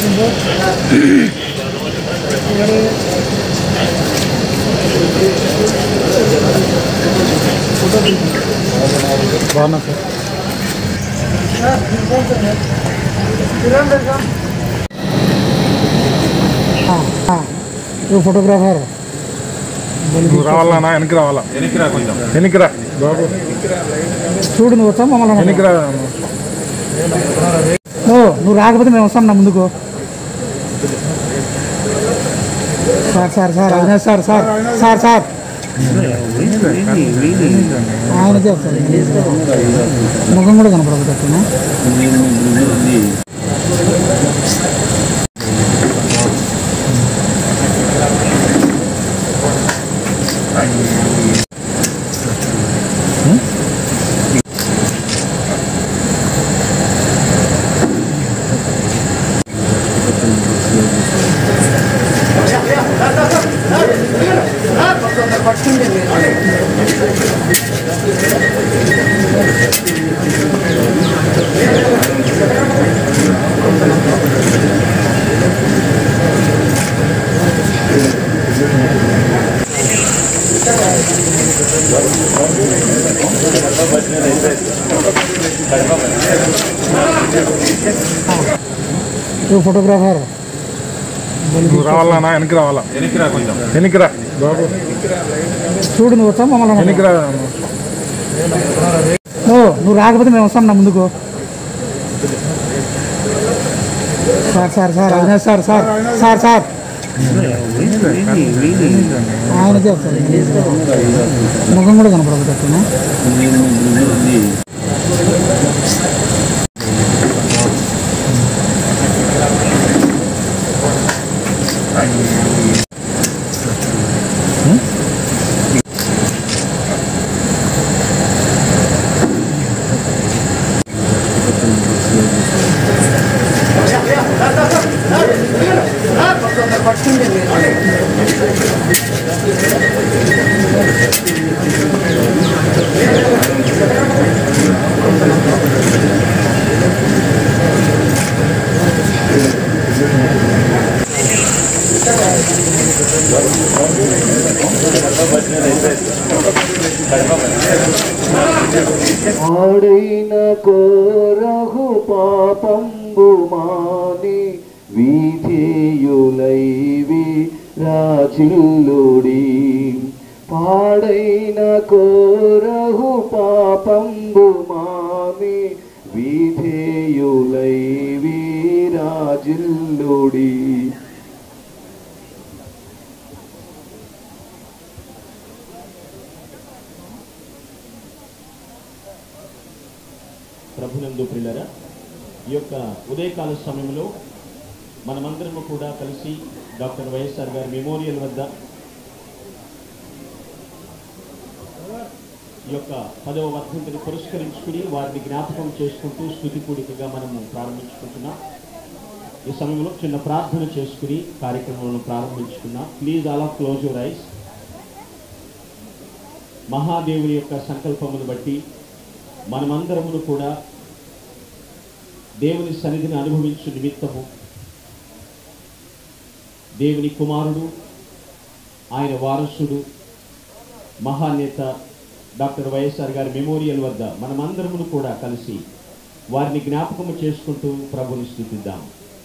బాగున్నా సార్ నువ్వు ఫోటోగ్రాఫర్ నువ్వు రావాలన్నా వెనక్కి రావాలా వెనక్కి రా కొంచెం వెనక్కి రా బాబు చూడు నువ్వు వచ్చా మమ్మల్ని వెనక్కి రా ఓ నువ్వు రాకపోతే మేము వస్తాం నా ముందుకు sir sir sir Avinash sir sir sir sir ఆయనకే వస్తారు ముఖం కూడా కనపడకపోతే నువ్వు ఫోటోగ్రాఫర్ నువ్వు రావాలన్నా వెనక్కి రావాలా వెనక్కి రా కొంచెం వెనక్కి రా బాబు చూడు నువ్వు వచ్చా మమ్మల్ని వెనక్కి రా ఓ నువ్వు రాకపోతే మేము వస్తాం నా ముందుకు sir sir sir Avinash sir sir sir sir ఆయనకే వస్తారు ముఖం కూడా కనపడకపోతే ఆడైన కోరహు పాపంబు మాని వీధేయులైవి రాచిల్లుడి పాడైన కోరహు పాపంబు మాని వీధేయులైవి రాజిల్లుడి ప్రభునందు ప్రిల్లరా ఈ యొక్క ఉదయకాల సమయంలో మనమందరము కూడా కలిసి డాక్టర్ వైఎస్ఆర్ గారి మెమోరియల్ వద్ద ఈ యొక్క పదవ వర్ధంతిని పురస్కరించుకుని వారిని జ్ఞాపకం చేసుకుంటూ స్థుతి కూడికగా మనము ప్రారంభించుకుంటున్నాం ఈ సమయంలో చిన్న ప్రార్థన చేసుకుని కార్యక్రమాలను ప్రారంభించుకున్నాం please all of close your eyes మహాదేవుని యొక్క సంకల్పమును బట్టి మనమందరమును కూడా దేవుని సన్నిధిని అనుభవించు నిమిత్తము దేవుని కుమారుడు ఆయన వారసుడు మహానేత డాక్టర్ వైఎస్ఆర్ గారి మెమోరియల్ వద్ద మనమందరమును కూడా కలిసి వారిని జ్ఞాపకము చేసుకుంటూ ప్రభుని స్థుతిద్దాం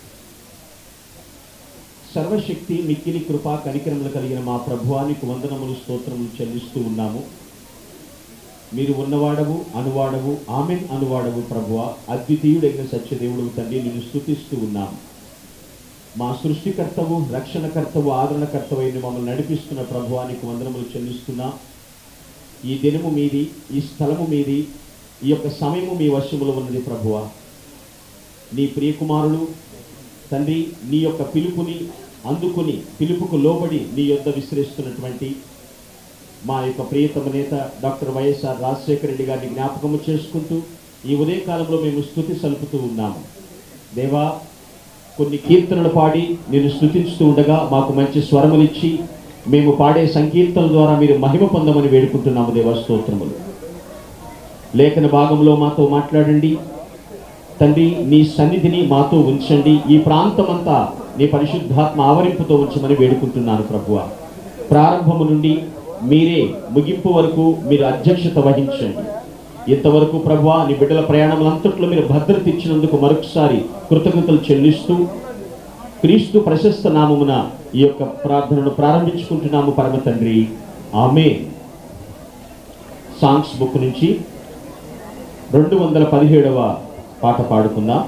సర్వశక్తి మిక్కిలి కృపా కనికరములు కలిగిన మా ప్రభువానికి వందనములు స్తోత్రములు చెల్లిస్తూ ఉన్నాము మీరు ఉన్నవాడవు అనువాడవు ఆమెన్ అనువాడవు ప్రభువ అద్వితీయుడైన సత్యదేవుడు తండ్రి నిన్ను స్థుతిస్తూ ఉన్నాము మా సృష్టికర్తవు రక్షణకర్తవు ఆదరణకర్తవైన మమ్మల్ని నడిపిస్తున్న ప్రభువానికి వందనములు చెల్లిస్తున్నా ఈ దినము మీది ఈ స్థలము మీది ఈ యొక్క సమయము మీ వశములో ఉన్నది ప్రభువ నీ ప్రియకుమారుడు తండ్రి నీ యొక్క పిలుపుని అందుకుని పిలుపుకు లోబడి నీ యొద్ద విసిరిస్తున్నటువంటి మా యొక్క ప్రియతమ నేత డాక్టర్ వైఎస్ఆర్ రాజశేఖర రెడ్డి గారిని జ్ఞాపకము చేసుకుంటూ ఈ ఉదయకాలంలో మేము స్థుతి సలుపుతూ ఉన్నాము దేవా కొన్ని కీర్తనలు పాడి నేను స్థుతిస్తూ ఉండగా మాకు మంచి స్వరములిచ్చి మేము పాడే సంకీర్తనల ద్వారా మీరు మహిమ పొందమని వేడుకుంటున్నాము దేవా స్తోత్రములు లేఖన భాగంలో మాతో మాట్లాడండి తండ్రి నీ సన్నిధిని మాతో ఉంచండి ఈ ప్రాంతమంతా నీ పరిశుద్ధాత్మ ఆవరింపుతో ఉంచమని వేడుకుంటున్నాను ప్రభువ ప్రారంభము నుండి మీరే ముగింపు వరకు మీరు అధ్యక్షత వహించండి ఇంతవరకు ప్రభు నీ బిడ్డల ప్రయాణములంతట్లో మీరు భద్రత ఇచ్చినందుకు మరొకసారి కృతజ్ఞతలు చెల్లిస్తూ క్రీస్తు ప్రశస్త నామమున ఈ యొక్క ప్రార్థనను ప్రారంభించుకుంటున్నాము పరమ తండ్రి ఆమె సాంగ్స్ బుక్ నుంచి రెండు వందల పదిహేడవ పాట పాడుకుందాం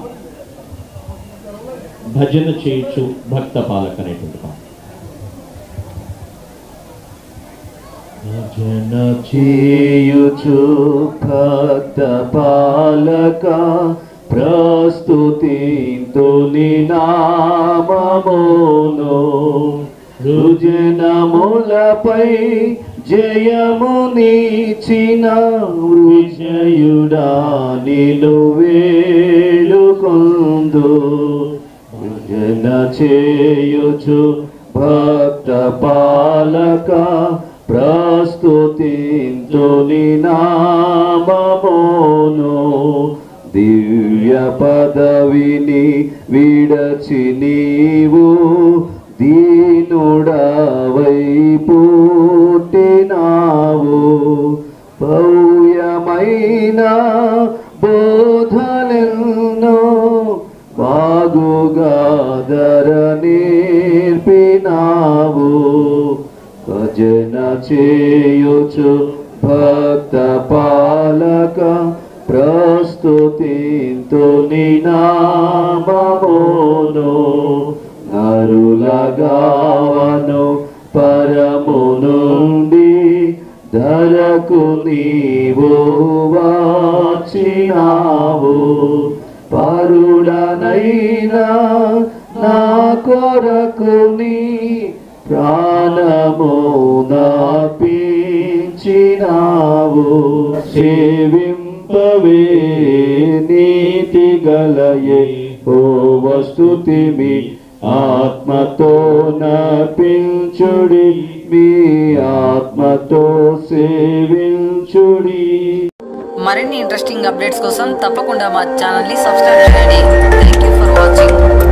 భజన చేయొచ్చు భక్త పాలక అనేటువంటి పాట భజన చేయుచు భక్త పాలక ప్రస్తుతితో నామమును రుజనములపై జయమునిచిన విజయుడా నిలువేలుకొందు భజన చేయుచు భక్త పాలక ప్రస్తుతింతు నామమును దివ్య పదవిని విడచి నీవు దీనుడవై పుట్టినావు భవ్యమైన బోధలెన్నో బాగుగా ధర నేర్పినావు భజన చేయుచు భక్త పాలక ప్రస్తుతింతు నామమును నరులగావను పరము నుండి ధరకు నీవు వాచినావు పరుడనైనా నా కొరకు నీ ప్రాణము నాపించినావు సేవింపవే నీతి గలయే ఓ వస్తుతిమి ఆత్మతో నపించుడి మీ ఆత్మతో సేవించుడి మరిన్ని ఇంట్రెస్టింగ్ అప్డేట్స్ కోసం తప్పకుండా మా ఛానల్ని సబ్స్క్రైబ్ చేయండి థ్యాంక్ యూ ఫర్ వాచింగ్